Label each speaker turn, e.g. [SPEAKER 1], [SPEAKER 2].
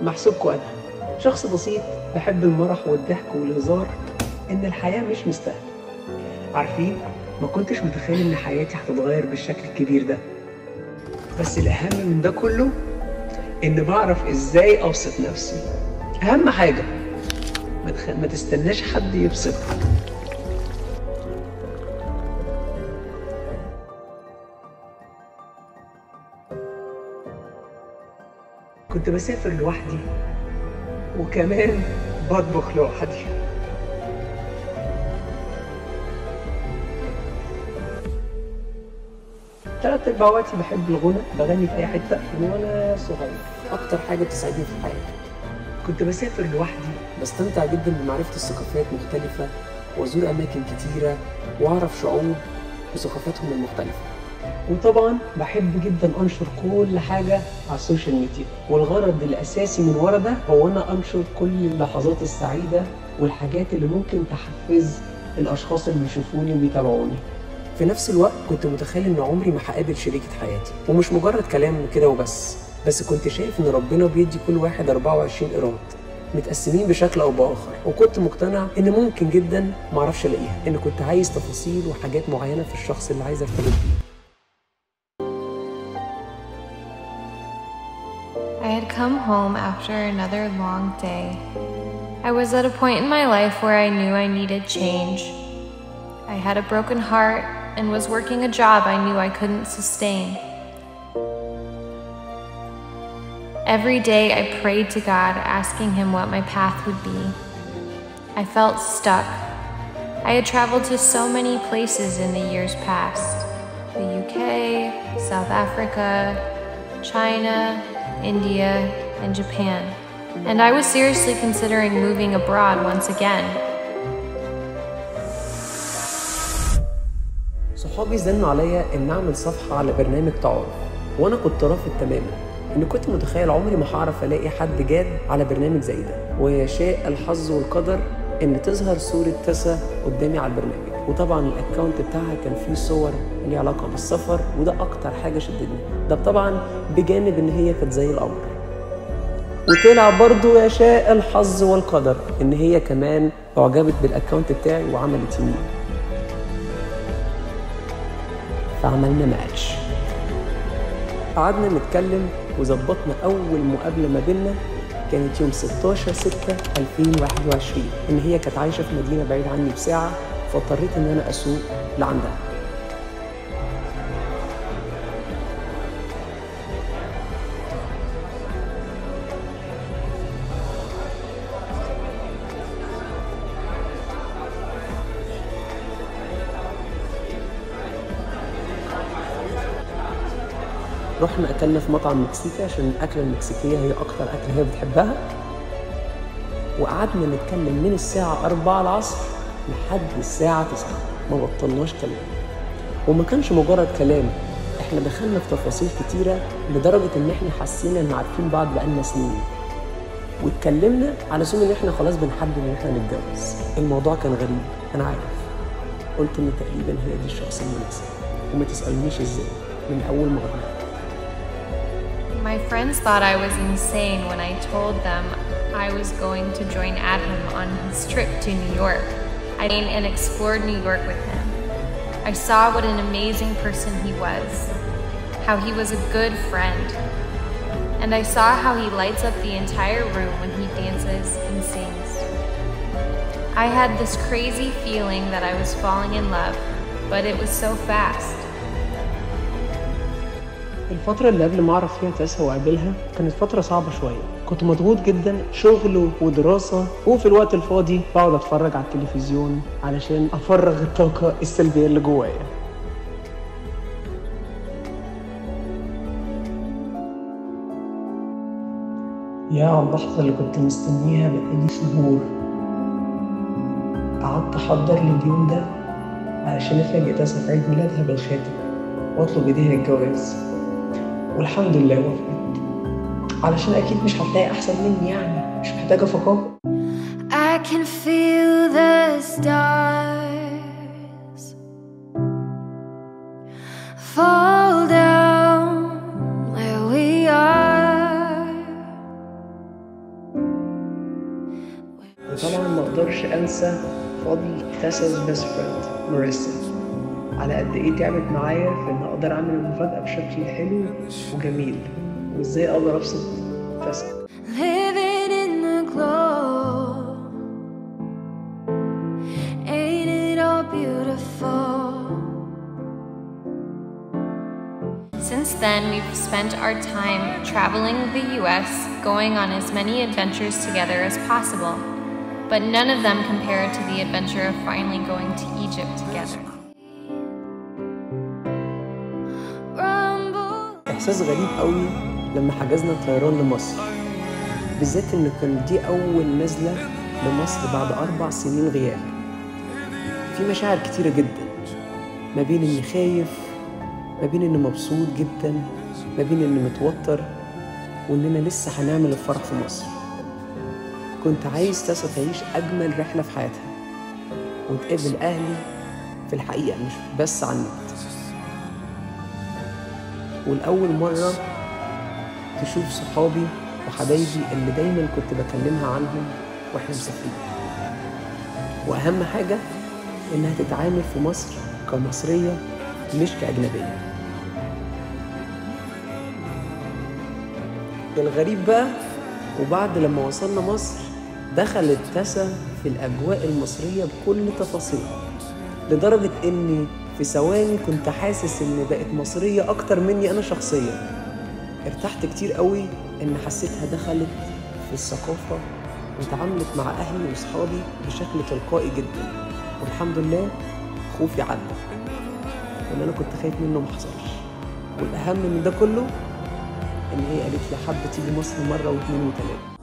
[SPEAKER 1] محسوبكوا أنا شخص بسيط بحب المرح والضحك والهزار إن الحياة مش مستاهلة عارفين ما كنتش متخيل إن حياتي هتتغير بالشكل الكبير ده بس الأهم من ده كله إن بعرف إزاي أبسط نفسي أهم حاجة ما, تخ... ما تستناش حد يبسطك كنت بسافر لوحدي وكمان بطبخ لوحدي تلات ارباع وقتي بحب الغنى بغني في اي حته من وانا صغير
[SPEAKER 2] اكتر حاجه بتسعدني في حياتي
[SPEAKER 1] كنت بسافر لوحدي
[SPEAKER 2] بستمتع جدا بمعرفه الثقافات مختلفه وازور اماكن كتيره واعرف شعوب وثقافاتهم المختلفه
[SPEAKER 1] وطبعا بحب جدا انشر كل حاجه على السوشيال ميديا والغرض الاساسي من ورا ده هو انا انشر كل اللحظات السعيده والحاجات اللي ممكن تحفز الاشخاص اللي بيشوفوني وبيتابعوني
[SPEAKER 2] في نفس الوقت كنت متخيل ان عمري ما هقابل شريكة حياتي ومش مجرد كلام كده وبس بس كنت شايف ان ربنا بيدي كل واحد 24 قيراط متقسمين بشكل او باخر وكنت مقتنع ان ممكن جدا معرفش الاقيها ان كنت عايز تفاصيل وحاجات معينه في الشخص اللي عايز ارتبط بيه
[SPEAKER 3] I had come home after another long day. I was at a point in my life where I knew I needed change. I had a broken heart and was working a job I knew I couldn't sustain. Every day I prayed to God, asking Him what my path would be. I felt stuck. I had traveled to so many places in the years past the UK, South Africa, China, India, and Japan. And I was seriously considering moving abroad once again.
[SPEAKER 2] صحابي زنوا عليا ان اعمل صفحه على برنامج تعارف وانا كنت رافض تماما ان كنت متخيل عمري ما هعرف الاقي حد جاد على برنامج زي ده ويشاء الحظ والقدر ان تظهر صوره تسا قدامي على البرنامج وطبعا الاكونت بتاعها كان فيه صور ليها علاقه بالسفر وده اكتر حاجه شدتني ده طبعا بجانب ان هي كانت زي القمر وطلع برضو يشاء الحظ والقدر ان هي كمان اعجبت بالاكونت بتاعي وعملت يمين فعملنا ماتش قعدنا نتكلم وظبطنا اول مقابله ما بينا كانت يوم 16 6 2021 ان هي كانت عايشه في مدينه بعيد عني بساعه فاضطريت ان انا اسوق لعندها رحنا اكلنا في مطعم مكسيكي عشان الاكله المكسيكيه هي اكتر اكله هي بتحبها وقعدنا نتكلم من الساعه 4 العصر لحد الساعه 9 ما بطلناش كلام وما كانش مجرد كلام احنا دخلنا في تفاصيل كتيره لدرجه ان احنا حسينا ان عارفين بعض بقالنا سنين واتكلمنا على سبيل ان احنا خلاص بنحدد ان احنا نتجوز الموضوع كان غريب انا عارف قلت ان تقريبا هي دي الشخص المناسب وما تسالنيش ازاي من اول ما غلطت
[SPEAKER 3] My friends thought I was insane when I told them I was going to join Adam on his trip to New York. I came and explored New York with him. I saw what an amazing person he was, how he was a good friend, and I saw how he lights up the entire room when he dances and sings. I had this crazy feeling that I was falling in love, but it was so fast.
[SPEAKER 1] الفترة اللي قبل ما أعرف فيها تاسا وأقابلها كانت فترة صعبة شوية كنت مضغوط جدا شغل ودراسة وفي الوقت الفاضي بقعد أتفرج على التلفزيون علشان أفرغ الطاقة السلبية اللي جوايا يا على اللحظة اللي كنت مستنيها بقالي شهور قعدت أحضر لليوم ده علشان أفاجئ تاسا في عيد ميلادها بالخاتم وأطلب إيديها الجواز والحمد لله وافقت علشان اكيد مش هتلاقي احسن مني يعني مش محتاجه فقاقه
[SPEAKER 4] I can feel the stars fall down where we are.
[SPEAKER 1] وطبعا ما اقدرش انسى فضل تاسا's بيست فريند ماريسا على قد ايه تعبت معايا في ان اقدر اعمل المفاجأة بشكل حلو وجميل وازاي اقدر ابسط تاسا
[SPEAKER 4] Living in the glow. Ain't it all beautiful?
[SPEAKER 3] Since then, we've spent our time traveling the US, going on as many adventures together as possible. But none of them compared to the adventure of finally going to Egypt together.
[SPEAKER 4] Rumble.
[SPEAKER 2] احساس غريب قوي لما حجزنا الطيران لمصر بالذات ان كان دي اول نزله لمصر بعد اربع سنين غياب في مشاعر كتيره جدا ما بين اني خايف ما بين اني مبسوط جدا ما بين اني متوتر واننا لسه هنعمل الفرح في مصر كنت عايز تاسا تعيش اجمل رحله في حياتها وتقابل اهلي في الحقيقه مش بس على النت والأول مرة تشوف صحابي وحبايبي اللي دايما كنت بكلمها عنهم واحنا مسافرين وأهم حاجة إنها تتعامل في مصر كمصرية مش كأجنبية الغريب بقى وبعد لما وصلنا مصر دخلت تسا في الأجواء المصرية بكل تفاصيلها لدرجة إني في ثواني كنت حاسس إن بقت مصرية أكتر مني أنا شخصيا ارتحت كتير قوي إن حسيتها دخلت في الثقافة وتعاملت مع أهلي وصحابي بشكل تلقائي جدا والحمد لله خوفي عدى واللي أنا كنت خايف منه محصلش والأهم من ده كله إن هي قالت لي حابة تيجي مصر مرة واتنين وتلاتة